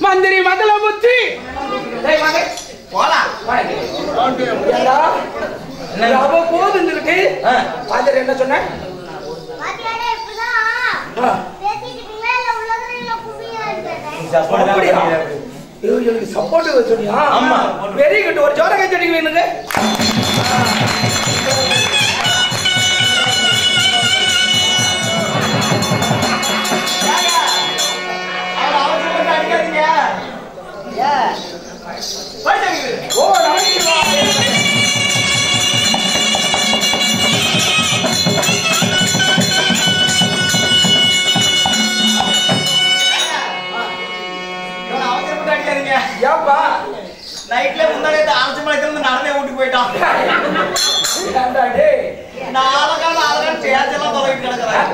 மந்திரி மதலமுத்தி டேய் வாங்க போலாம் ஏண்டா இது அவ போதுன்னு இருக்கு பாத்தர் என்ன சொன்ன பாத்தியாடா இப்பதான் ஆ. பேசிட்டு இருக்கீங்களா இல்ல உள்ளதுல கும்பியா இருக்கேன் அப்படியா ஐயோ எனக்கு சப்போர்ட் சொன்னியா ஆமா. வெரி குட் ஒரு ஜோர கச்சடிக்கு வேணுங்க அடிக்காதீங்க ஓ நமச்சிவாய இவனை அவசரப்பட்டு அடிக்காதீங்க ஏப்பா நைட்ல முன்னாடி ஆலசி மலைக்கு இருந்து நடந்தே ஊட்டி போயிட்டான் ஏண்டா டேய் நாலகால ஆலகால சேர்த்து எல்லாம் தொலைவிட்டு கிடக்குறான்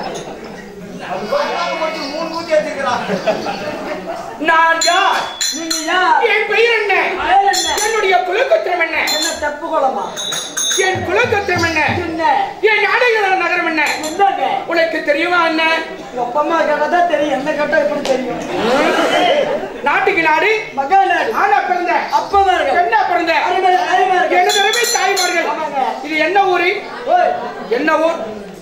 மூணு ஊத்தி வச்சிருக்கிறான் நான் யார் நீங்க யார் என் பெயர் என்ன பெயர் என்ன? என்னுடைய குலகோத்திரம் என்ன என்ன தப்பு குளமா என் குலகோத்திரம் என்ன என்ன என் நாடக நகரம் என்ன என்னங்க உனக்கு தெரியுமா என்ன ஒப்பமா கேட்டா தெரியும் என்ன கேட்டா எப்படி தெரியும் நாட்டுக்கு நாடு மகாநாடு ஆனா பிறந்த அப்பதார்கள் பெண்ணா பிறந்த அருமை அருமையார்கள். எனது அருமை தாய்மார்கள் ஆமாங்க. இது என்ன ஊரு ஓய், என்ன ஊர்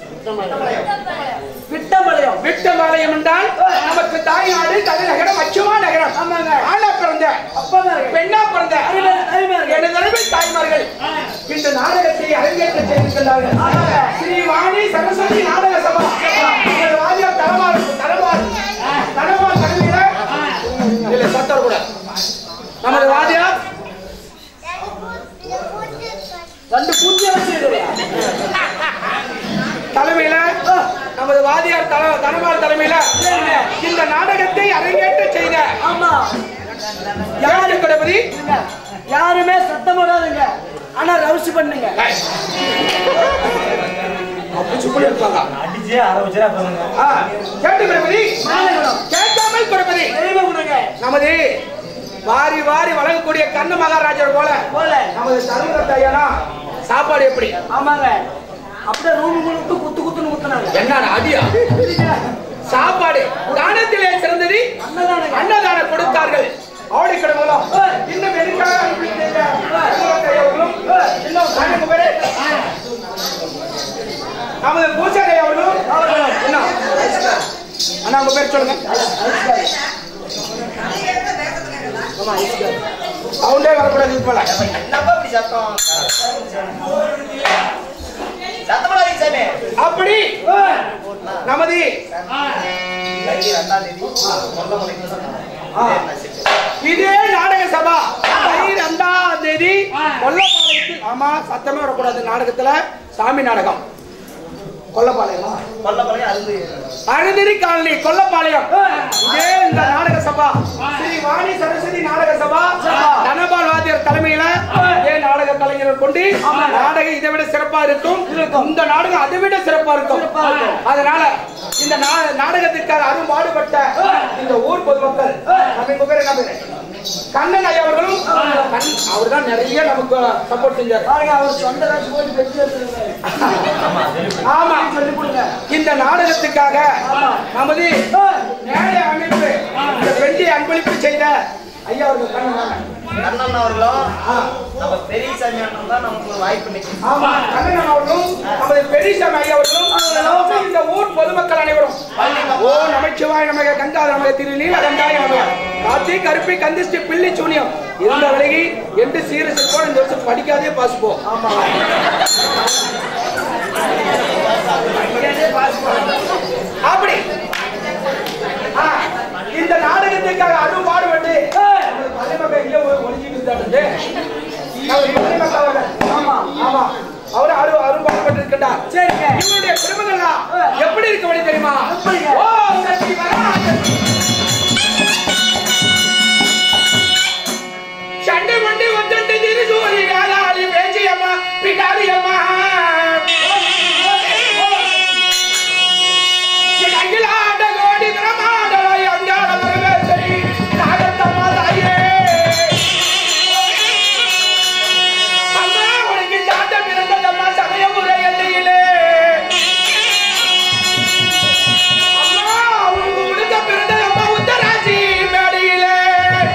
விட்டமலையம் விட்டமாலயம் என்றால் நமக்கு தாய்நாடு தலைநகரம் அச்சுமா நகரம் ஆமாங்க. ஆனா பிறந்த அப்பதார்கள் பெண்ணா பிறந்த அருமை அருமையார்கள். எனது அருமை தாய்மார்கள் இந்த நாடகத்தை அரங்கேற்ற செய்திருக்கிறார்கள் ஆமாங்க. ஸ்ரீ வாணி சரஸ்வதி நாடக சபா உங்கள் வாத்தியார் தலமாறு தலமாறு தலமாறு தலைமையில இல்ல சத்தர் கூட நமது வாத்தியார் ரெண்டு பூஜ்ஜிய வச்சு தலைமையில நமது வாதியார் தல தனமார் தலைமையில இந்த நாடகத்தை அரங்கேற்ற செய்த ஆமா யாரு கணபதி இருங்க. யாருமே சத்தம் போடாதுங்க ஆனா ரவுசி பண்ணுங்க அப்படி சுப்படி இருப்பாங்க அடிச்சே ஆரம்பிச்சா பண்ணுங்க ஆ, கேட்டு கணபதி மாலைகுணம். கேட்காமல் கணபதி தெய்வ குணங்க நமது வாரி வாரி வழங்கக்கூடிய கண்ண மகாராஜர் போல போல நமது தருமரத்த ஐயனா சாப்பாடு எப்படி ஆமாங்க அப்படியே ரூம் விட்டு குத்து குத்துன்னு குத்துனாங்க என்ன அடியா சாப்பாடு தானத்திலே சிறந்தது அன்னதானங்க. அன்னதானம் கொடுத்தார்கள் ஆடி கடவுளும் இன்னும் எதுக்காக அனுப்பி செய்த தருமரத்த ஐயாவர்களும் இன்னும் சாமி குபேரே, நமது பூஜாரி அவர்களும் என்ன அண்ணா உங்க பேர் சொல்லுங்க சவுண்டே வரக்கூடாது இது போல என்னப்பா இப்படி சத்தம் சத்தப்படாதீங்க சாமி அப்படி நமது தை ரெண்டாம் தேதி சொந்த முறைக்கு சொன்னாங்க இதே நாடக சபா தை ரெண்டாம் தேதி கொல்லப்பாளையத்தில் ஆமா சத்தமே வரக்கூடாது நாடகத்துல சாமி நாடகம் கொல்லப்பாளையமா கொல்லப்பழைய அருந்து அழுதிரி காலனி கொல்லப்பாளையம் இதே இந்த நாடக சபா ஸ்ரீ வாணி சரஸ்வதி நாடக சபா தனபால் வாத்தியர் தலைமையில இதே நாடக கலைஞர்கள் கொண்டு நாடகம் இதை விட சிறப்பா இருக்கும் இந்த நாடகம் அதை விட சிறப்பா இருக்கும் அதனால இந்த நா- நாடகத்திற்காக அரும்பாடுபட்ட இந்த ஊர் பொதுமக்கள் நம்ம பேர் என்ன பேரு கண்ணன் ஐயா அவர்களும் அவர் தான் நிறைய நமக்கு சப்போர்ட் செஞ்சார் பாருங்க அவர் சொந்த காசு போட்டு வெற்றி எடுத்துருக்காரு ஆமா சொல்லி கொடுங்க இந்த நாடகத்துக்காக நமது மேடை அமைப்பு இந்த பெண்டி அன்பளிப்பு செய்த ஐயா அவர்கள் கண்ணன் கண்ணன் அவர்களும் நம்ம பெரியசாமி அண்ணன் தான் நமக்கு ஒரு வாய்ப்பு இன்னைக்கு ஆமா கண்ணன் அவர்களும் நமது பெரியசாமி ஐயா அவர்களும் நமக்கு இந்த ஊர் பொதுமக்கள் அனைவரும் ஓ நமச்சிவாய நமக கங்கா நமக திரு நீல கங்காய நமக காத்தி கருப்பி கந்திஷ்டி பில்லி சூனியம் இருந்த விலகி என்று சீர சிற்போம் இந்த வருஷம் படிக்காதே பாஸ் போ ஆமா அப்படி ஆ, இந்த நாடகத்துக்காக அருள் பாடுபட்டு பள்ளிமக்கள் எங்கே ஒழிஞ்சிட்டு இருந்தாரு ஆமா ஆமா அவரு அரு அருள் பாடுபட்டு இருக்கின்றார் சரிங்க இவருடைய குடும்பங்கள்லாம் எப்படி இருக்க வழி தெரியுமா எப்படிங்க? ஓ சக்தி வராசக்தி. சண்டை மண்டி ஒன்றண்டு திருசூரி காலாளி பேச்சியம்மா பிடாரியம்மா என் அகிலாண்ட கோடி பிரமாண்டமாய் அஞ்சாட பரமேஸ்வரி நாகத்தம்மா தாயே அம்மா உனக்கு சாட்ட பிறந்ததம்மா சமயபுர எல்லையிலே அம்மா உனக்கு உடுக்க பிறந்ததம்மா உத்தராசி மேடையிலே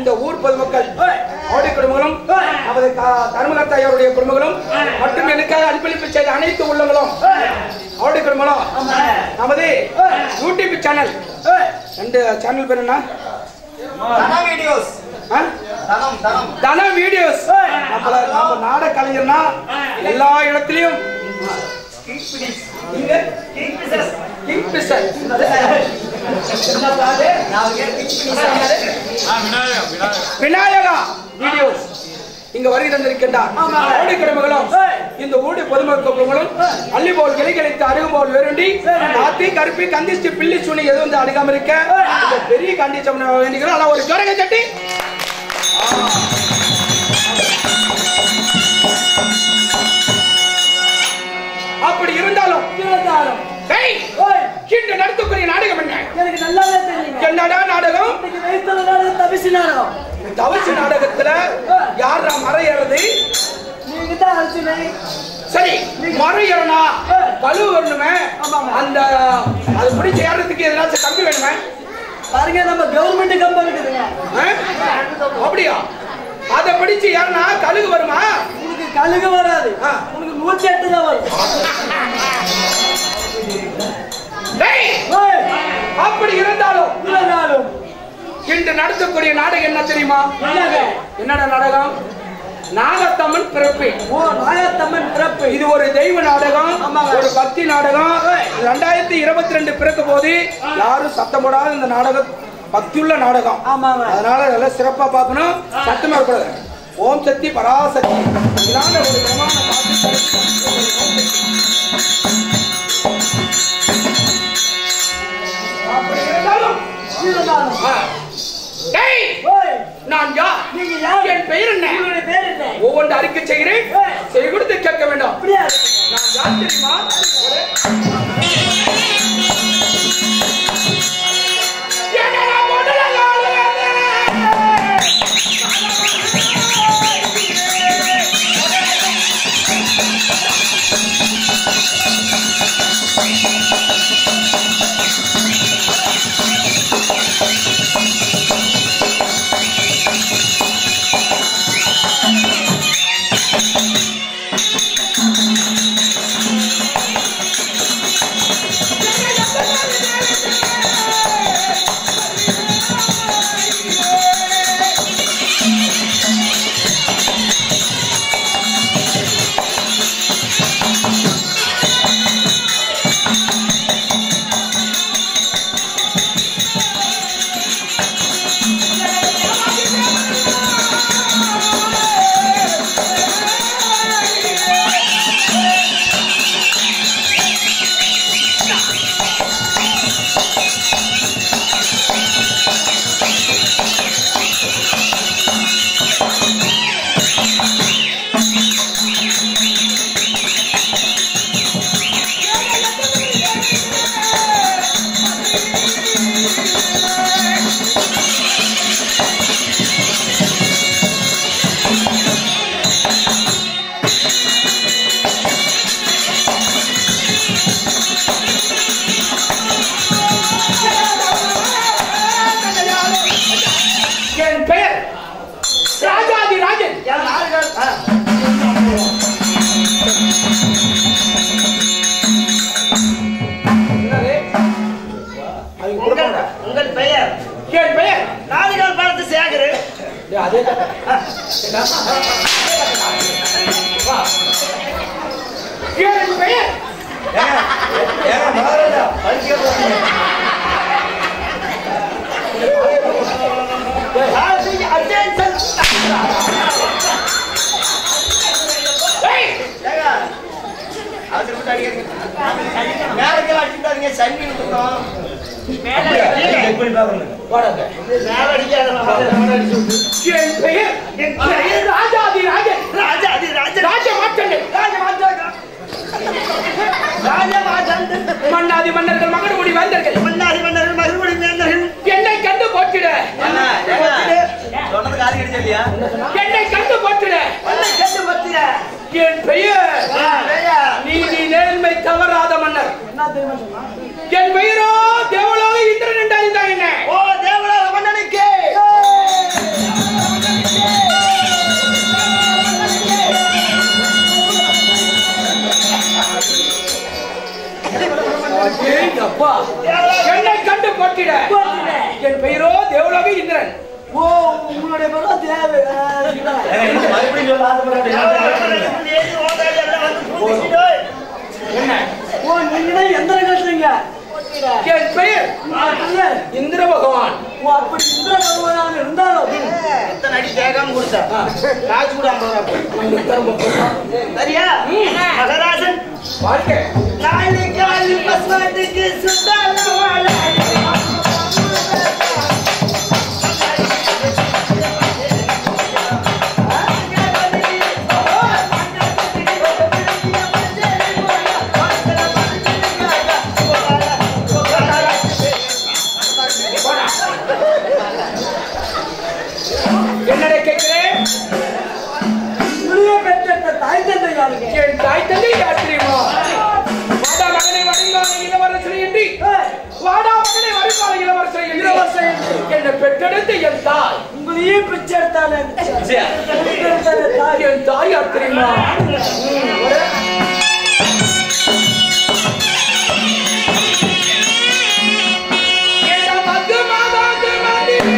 இந்த ஊர் பொதுமக்கள் அவருடைய குடும்பங்களும் நமது க- தர்மகர்த்தாயோருடைய குடும்பங்களும் மற்றும் எனக்காக அன்பளிப்பு செய்த அனைத்து உள்ளங்களும் அவருடைய குடும்பங்களும் நமது யூடியூப் சேனல் ரெண்டு சேனல் பேர் என்ன தனா வீடியோஸ் ஆ? தனம் தனம் தன வீடியோஸ் நம்மள நம்ம நாட கலைஞர்னா எல்லா இடத்துலயும் இங்க கிங்ஃபிஷர். என்னப்பா அது? நான் கேட்டு விநாயகா வீடியோஸ் இங்க வருகை தந்திருக்கின்றார் ஓடி குடும்பங்களும் இந்த ஊடி பொதுமக்களும் அள்ளி போல் கிளை கிளைத்து அருகு போல் வேறுண்டி காத்தி கருப்பி கந்திச்சு பில்லி சுனி எதுவும் வந்து அணுகாம இருக்க இந்த பெரிய கண்டிச்சம் வேண்டிக்கிறோம் ஆனா ஒரு ஜோரக சட்டி அப்படி இருந்தாலும் இருந்தாலும் டேய், ஓய், இன்று நடத்தக்கூடிய நாடகம் என்ன எனக்கு நல்லாவே தெரியுங்க என்னடா நாடகம் இன்னைக்கு வைத்தல நாடகம் தபிசி நாடகம் தவசு நாடகத்துல யார் மரம் ஏறது நீங்க தான் அர்ஜுனை சரி மரம் ஏறனா பழு வரணுமே அந்த அது பிடிச்ச ஏறதுக்கு எதனாச்சும் கம்பி வேணுமே பாருங்க நம்ம கவர்மெண்ட் கம்பெனி இருக்குதுங்க ஆ? அப்படியா அதை பிடிச்சு ஏறினா கழுகு வருமா உனக்கு கழுகு வராது ஆ. உனக்கு நூத்தி எட்டு தான் வரும் டேய், ஓய், அப்படி இருந்தாலும் இருந்தாலும் இன்று நடத்தக்கூடிய நாடகம் என்ன தெரியுமா என்னங்க என்னடா நாடகம் நாகத்தம்மன் பிறப்பு ஓ நாயத்தம்மன் பிறப்பு இது ஒரு தெய்வ நாடகம் ஆமாங்க. ஒரு பக்தி நாடகம் ரெண்டாயிரத்தி இருபத்தி ரெண்டு பிறக்க போது யாரும் சத்தம் போடாத இந்த நாடகம் பக்தியுள்ள நாடகம் ஆமாங்க அதனால நல்லா சிறப்பா பார்க்கணும் சத்தமா இருக்கக்கூடாது ஓம் சக்தி பராசக்தி இதான ஒரு பிரமாண பாட்டு கருத்து. ஓம் சக்தி. அப்படி இருந்தாலும் இருந்தாலும் ஆ. டேய், ஓய், நான் யார் நீங்க யார் என் பெயர் என்ன உங்களுடைய பேர் என்ன ஒவ்வொன்று அறிக்கை செய்கிறேன் செய் கொடுத்து கேட்க வேண்டும் அப்படியா நான் யார் தெரியுமா என்னடா பொண்ணுல ஆளுங்க? என் பெயர் ராஜாதி ராஜன் என்னது? அவங்க கொடுப்பாங்க. உங்கள் பெயர் என் பெயர் நாடுகள் பார்த்து சேகரு டேய், அதே தான். வா. என் பெயர் ஏய், அவசரப்பட்டு அடிக்காதீங்க. மேலக்கெல்லாம் அடிச்சுட்டாதீங்க, சன்னி விட்டுட்டோம். வாடாங்க. மேல அடிக்காதடா. என் பெயர் என் பெயர் ராஜாதி ராஜன் ராஜாதி ராஜா- ராஜ மாற்றங்கள் ராஜமாதா- ராஜமாதன். மன்னாதி மன்னர்கள் மகனுடி வேந்தர்கள் மன்னாதி மன்னர்கள் மறுபடி வேந்தர்கள். என்னை கண்டு போற்றிட ஏங்க, ஏங்க, சொன்னது காது கிடைச்சா இல்லையா? என்னை கண்டு போற்றிட உன்னை கண்டு பத்திர. என் பெயர் ஆ, ஐயா. நீதி நேர்மை தவறாத மன்னர் என்ன தெரியுமா சொன்னா என் பெயரோ தேவலோக இந்திரன் என்று அறிந்தாய் என்ன ஓ தேவலோக மன்னனுக்கு ஏய், தேவை ஆ, இல்ல. மறுபடியும் சொல்ல ஆசைப்படுறேன் என்ன ஓ நீங்க தான் எந்திரம் கட்டுறீங்க என் பெயர் இல்ல. இந்திர பகவான் ஓ அப்படி இந்திர பகவானாக இருந்தாலும் எத்தனை அடி கேட்காம கொடுத்தா காசு கூட ஐம்பது ரூபா போடு. சரியா மகராஜன் வாழ்க்கை காலி காலி பசுமாட்டுக்கு சுத்தால வாழ என்னடா கேட்கிறேன் உங்களுடைய பெற்ற தாய் தந்தை யாருங்க என் தாய் தந்தை யார் தெரியுமா வாடா மகனை வருங்கால இளவரசரை என்று வாடா மகனை வருங்கால இளவரசரை என்று இளவரசரை என்னை பெற்றெடுத்த என் தாய் உங்களையே பிச்சை எடுத்தாலே எடுத்தாலே தாய் என் தாய் யார் தெரியுமா ஏடா மது மாதாது மதியே.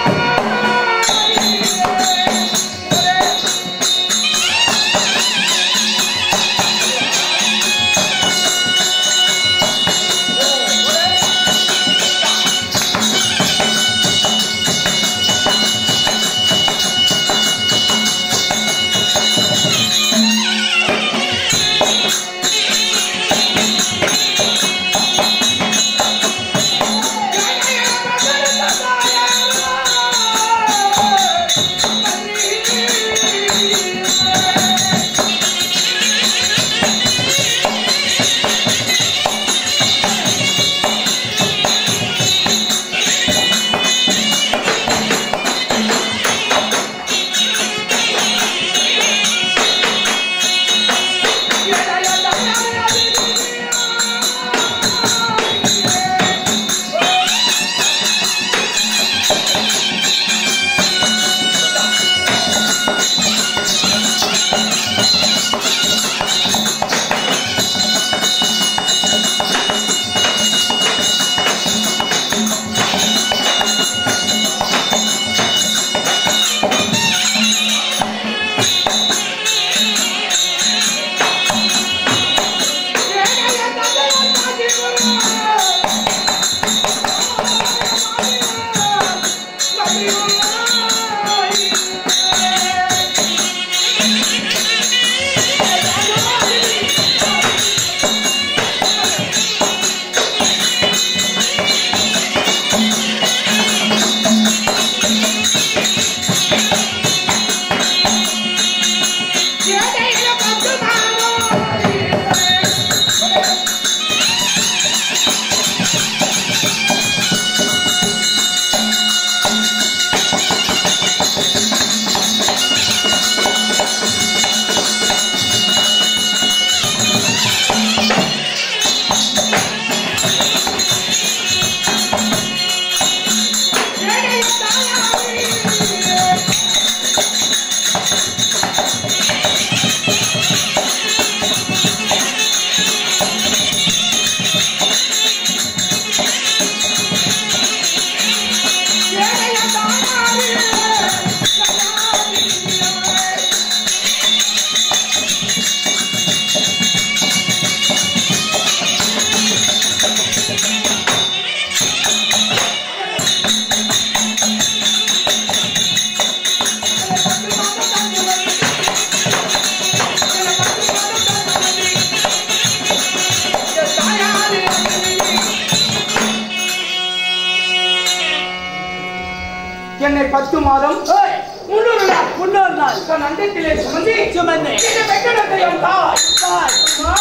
என்னை பத்து மாதம் முன்னூறு நாள் முன்னோர் நாள் தன் அண்டத்திலே சுமந்தி சுமந்து என்னை பெற்றெடுத்த என் தாய் தாய் அம்மா,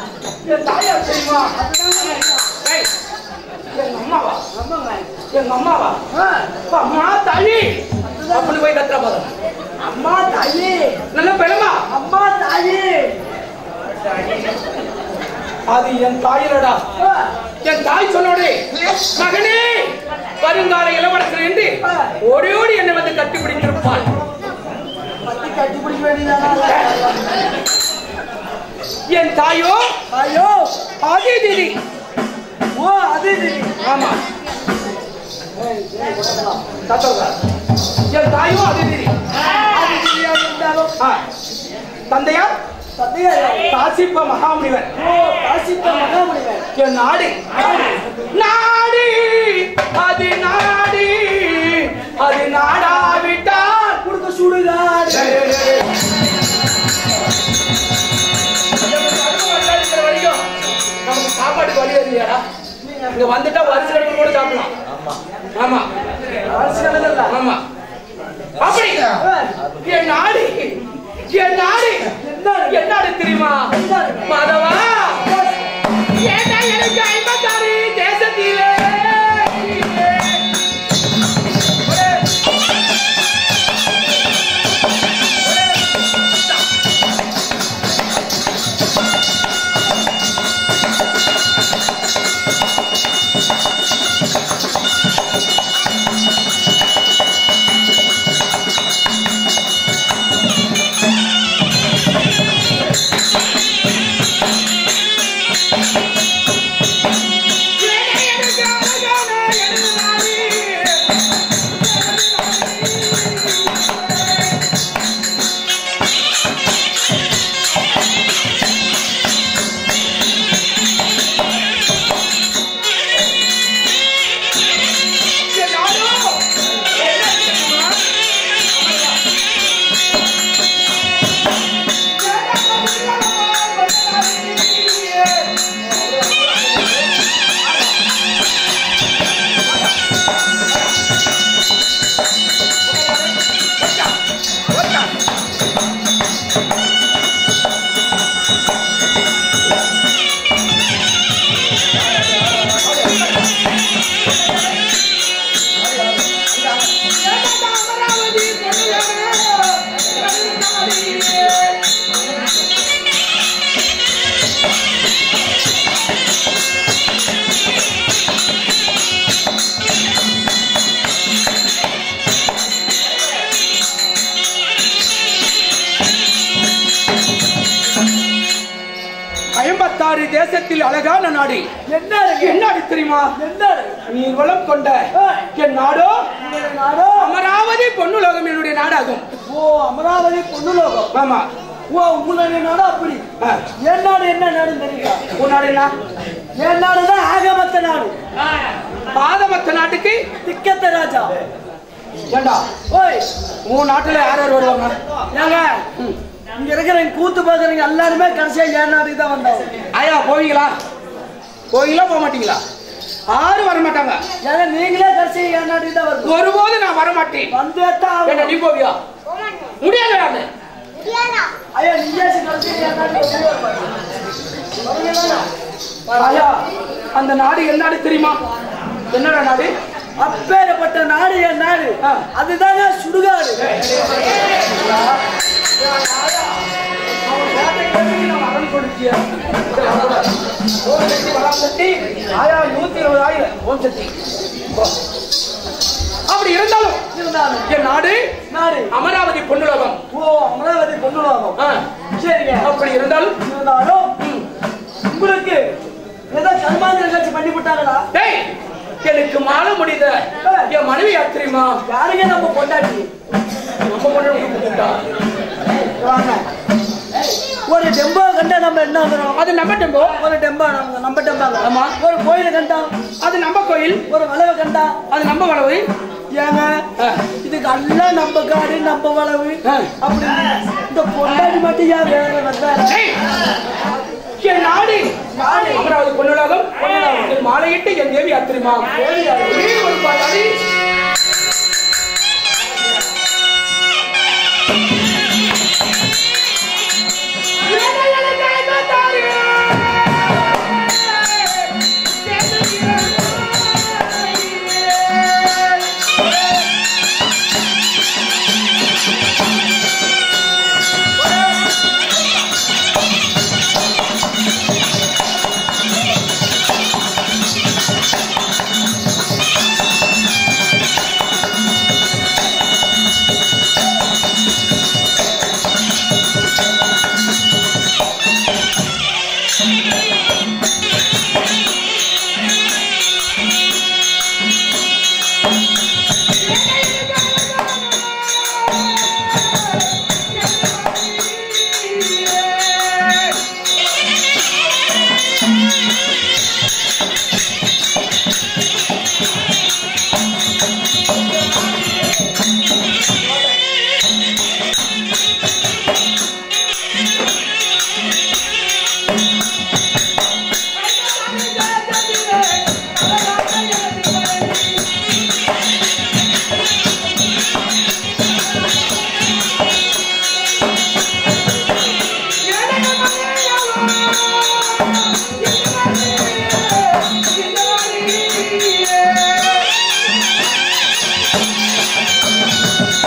என் தாயார் தெரியுமா ஏய், எங்க அம்மாவா ஆமாங்க. எங்க அம்மாவா ஆ, அம்மா தாயி அப்படின்னு போய் கத்துற போதும் அம்மா தாயே நல்ல பெருமா அம்மா தாயே அது என் தாயிலடா ஆ, என் தாய் சொன்னோடே மகனே வருங்கால இளவரசர் என்று ஓடி ஓடி என்னை வந்து கட்டிப்பிடித்திருப்பாள் பத்தி கட்டி பிடிக்க வேண்டியதானா என் தாயோ ஐயோ ஆதி திதி ஓ அது இது. ஆமா தாத்தா என் தாயும் அதிதிரி அதிதியா இருந்தாலும் ஆ. தந்தையார் சத்தியார் காசிப்ப மகாமுனிவர் ஓ காசிப்ப மகாமுனிவர் என் நாடு நாடு அது நாடு அது நாடாவிட்டால் கொடுக்க சுடுகாடு ஏய், ஏய், ஏய், ஏய். நமக்கு அருமை வந்தா இருக்கிற வரைக்கும் நமக்கு சாப்பாட்டுக்கு வழி இல்லையாடா இங்க வந்துட்டா வரிசை எடுத்து கூட சாப்பிடலாம் ஆமா அரசு கடல்ல ஆமா அப்படி என் நாடு என் நாடு என் நாடு தெரியுமா மாதவா ஏண்டா எனக்கு ஐம்பத்தாறு தேசத்திலே எனக்கு அழகான எனது நாடு என் நாடு என்ன தெரியுமா? அமராவதி ஐம்பத்தாறு தேசத்தில் அழகான நாடு என்ன இருக்கு என்ன நாடு தெரியுமா என்ன இருக்கு நீ வளம் கொண்ட என் நாடோ உங்களுடைய நாடோ அமராவதி பொன்னுலகம் என்னுடைய நாடாகும் ஓ அமராவதி பொண்ணுலோகம் ஆமா ஓ உங்களுடைய நாடு அப்படி ஆ. என் நாடு என்ன நாடுன்னு தெரியுமா உன் நாடு என்ன என் நாடு தான் ஆகமத்த நாடு பாதமத்த நாட்டுக்கு திக்கத்த ராஜா ஏண்டா ஓய் உன் நாட்டுல யார் யார் வருவாங்க ஏங்க இங்க இருக்கிற எங்க கூத்து பாக்குறீங்க எல்லாருமே கடைசியா என் நாட்டுக்கு தான் வந்தாங்க ஐயா போவீங்களா போவீங்களா போக மாட்டீங்களா யாரும் வர மாட்டாங்க ஏங்க நீங்களே கடைசியா என் நாட்டுக்கு தான் வருது ஒருபோது நான் வர மாட்டேன் வந்தே தான் ஏண்டா நீ போவியா முடியாது யாரு முடியாதா ஐயா நீங்க கடைசியா என் நாட்டுக்கு வருவீங்களா? ஐயா அந்த நாடு என்ன நாடு தெரியுமா என்னடா நாடு அப்பேற்பட்ட நாடு என் நாடு ஆ. அதுதாங்க சுடுகாடு அப்படி இருந்தாலும் இருந்தாலும் என் நாடு நாடு அமராவதி பொன்னுலகம் ஓ அமராவதி பொண்ணுலாகும் ஆ, சரிங்க அப்படி இருந்தாலும் இருந்தாலும் உங்களுக்கு ஏதோ கர்மாந்திர காட்சி பண்ணி விட்டாங்களா டேய் எனக்கு மாலை முடிந்த என் மனைவி யார் தெரியுமா யாருங்க நம்ம பொண்டாட்டி நம்ம பொண்ணு கூப்பிட்டா வாங்க ஒரு டெம்போ கண்டா நம்ம என்ன வந்துடும் அது நம்ம டெம்போ ஒரு டெம்பா நம்ம நம்ம டெம்பாங்க ஆமா. ஒரு கோயிலை கண்டா அது நம்ம கோயில் ஒரு வளவை கண்டா அது நம்ம வளவு ஏங்க ஆ. இதுக்கு எல்லாம் நம்ம காடு நம்ம வளவு ஆ. அப்படி இந்த பொண்டாட்டி மட்டும் ஏன் வேற வந்தாரு டேய், என் நாடு நாடு. அமராவதி பொன்னுலகம் என் மாலையிட்டு என் தேவி யார் தெரியுமா ஒரே ஒரு பாலாடி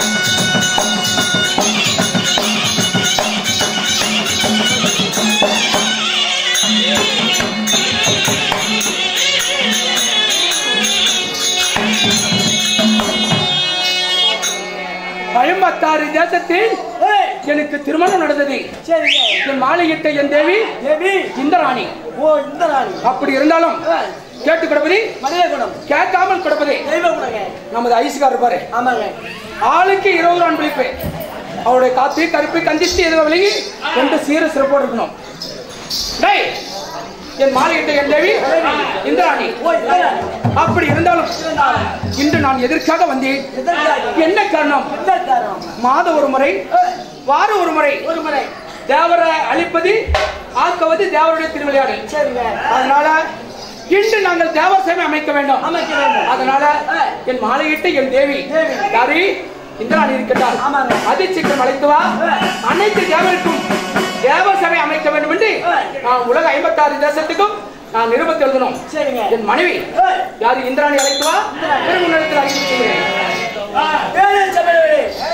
ஐம்பத்தாறு தேசத்தில் ஏய், எனக்கு திருமணம் நடந்தது சரிங்க என் மாலையிட்ட என் தேவி தேவி இந்திராணி ஓ இந்த ராணி அப்படி இருந்தாலும் ஏய், கேட்டு கிடப்பது மனித குணம் கேட்காமல் கிடப்பது தெய்வ குணங்க நமது ஐசுகார் இருப்பாரு ஆமாங்க ஆளுக்கு இருபது ரூபாய் விழிப்பு அவருடைய காத்து கருப்பு கந்திச்சு எதுவும் விலகி ரெண்டு சீர சிறப்போடு இருக்கணும் டேய், என் மாலையிட்ட என் தேவி இந்திராணி ஓ இந்த ராணி அப்படி இருந்தாலும் இன்று நான் எதற்காக வந்தேன் எதற்காக? என்ன காரணம் என்ன காரணம் மாத ஒரு முறை வார ஒரு முறை ஒரு முறை தேவரை அழிப்பது ஆக்குவது தேவருடைய திருவிளையாடல் சரிங்க அதனால இன்று நாங்கள் தேவர் சேவை அமைக்க வேண்டும் அமைக்க வேண்டும். அதனால என் மாலையிட்டு என் தேவி தேவி. யாரு இந்திராணி இருக்கின்றார் ஆமாங்க. அதி சீக்கிரம் அழைத்து வா அனைத்து தேவருக்கும் தேவ சபை அமைக்க வேண்டும் என்று நான் உலக ஐம்பத்தாறு தேசத்துக்கும் நான் நிருபத்தை எழுதணும் சரிங்க என் மனைவி ஏய், யாரு இந்திராணி அழைத்து வா பிறகு உன்னிடத்தில் அறிவித்து சொல்கிறேன். ஏழை சபையோரே,